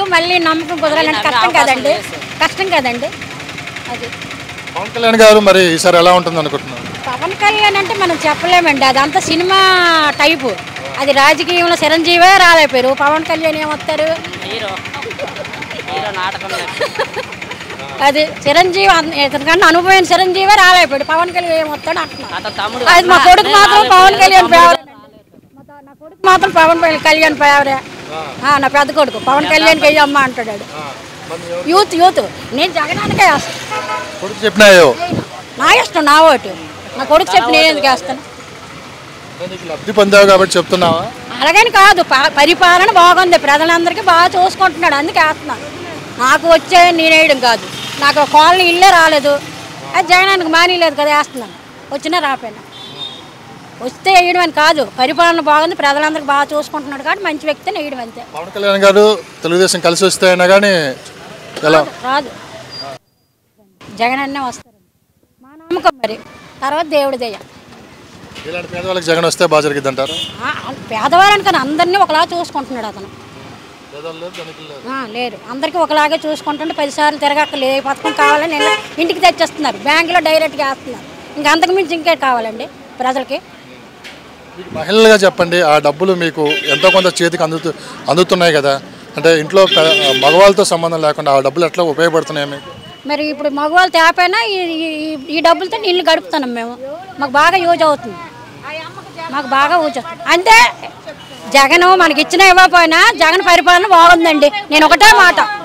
మళ్ళీ నమ్మకం కుదరాలంటే కష్టం కదండి కష్టం కదండి అది పవన్ కళ్యాణ్ గారు మరి ఈసారి ఎలా ఉంటుంది అనుకుంటున్నారు పవన్ కళ్యాణ్ అంటే మనం చెప్పలేమండి అదంతా సినిమా టైపు అది రాజకీయంలో చిరంజీవే రాలేపోయారు పవన్ కళ్యాణ్ ఏమొస్తారు హీరో హీరో నాటకం అది చిరంజీవి అన్- ఇతనికన్నా అనుభవం చిరంజీవే రాలేపోయాడు పవన్ కళ్యాణ్ ఏమొస్తాడు అంటున్నాను అతని తమ్ముడు అది మా కొడుకు మాత్రం పవన్ కళ్యాణ్ ఫేవరెట్ నా కొడుకు మాత్రం పవన్ కళ్యాణ్ ఫేవరెట్ ఆ, నా పెద్ద కొడుకు పవన్ కళ్యాణ్కి వెయ్యమ్మా అంటాడు వాడు. యూత్ యూత్ నేను జగనానికే వేస్తాను కొడుకు చెప్పినాయో నా ఇష్టం నా ఓటు నా కొడుకు చెప్పి నేను ఎందుకు వేస్తాను నీకు లబ్ధి పొందావు కాబట్టి చెప్తున్నావా అలాగని కాదు ప- పరిపాలన బాగుంది ప్రజలందరికీ బాగా చూసుకుంటున్నాడు అందుకే వేస్తున్నాను నాకు వచ్చే నేను వేయడం కాదు నాకు కాలనీ ఇల్లే రాలేదు అది జగనానికి మానేయలేదు కదా వేస్తున్నాను వచ్చినా రాపోయినా వస్తే వేయడం అని కాదు పరిపాలన బాగుంది ప్రజలందరికీ బాగా చూసుకుంటున్నాడు కాబట్టి మంచి వ్యక్తిని వేయడం అంతే పవన్ కళ్యాణ్ గారు తెలుగుదేశం కలిసి వస్తే అయినా కానీ ఎలా రాదు జగన్ అన్నే వస్తారు మా నమ్మకం మరి తర్వాత దేవుడి దయ ఇలాంటి పేదవాళ్ళకి జగన్ వస్తే బాగా జరిగింది అంటారు ఆ, పేదవాళ్ళని కానీ అందరినీ ఒకలా చూసుకుంటున్నాడు అతను ఆ, లేరు అందరికీ ఒకలాగే చూసుకుంటుంటే పదిసార్లు తిరగక్కర్లేదు ఏ పథకం కావాలని ఇలా ఇంటికి తెచ్చేస్తున్నారు బ్యాంకులో డైరెక్ట్గా వేస్తున్నారు ఇంకా అంతకుమించి ఇంకే కావాలండి ప్రజలకి మీకు మహిళలుగా చెప్పండి ఆ డబ్బులు మీకు ఎంతో కొంత చేతికి అందుతూ అందుతున్నాయి కదా అంటే ఇంట్లో పె- మగవాళ్ళతో సంబంధం లేకుండా ఆ డబ్బులు ఎట్లా ఉపయోగపడుతున్నాయి మీకు మరి ఇప్పుడు మగవాళ్ళు తేపైనా ఈ ఈ- ఈ- ఈ డబ్బులతో నీళ్ళు గడుపుతున్నాం మేము మాకు బాగా యూజ్ అవుతుంది మాకు బాగా యూజ్ అవుతుంది అంతే జగన్ మనకి ఇచ్చిన ఇవ్వకపోయినా జగన్ పరిపాలన బాగుందండి నేను ఒకటే మాట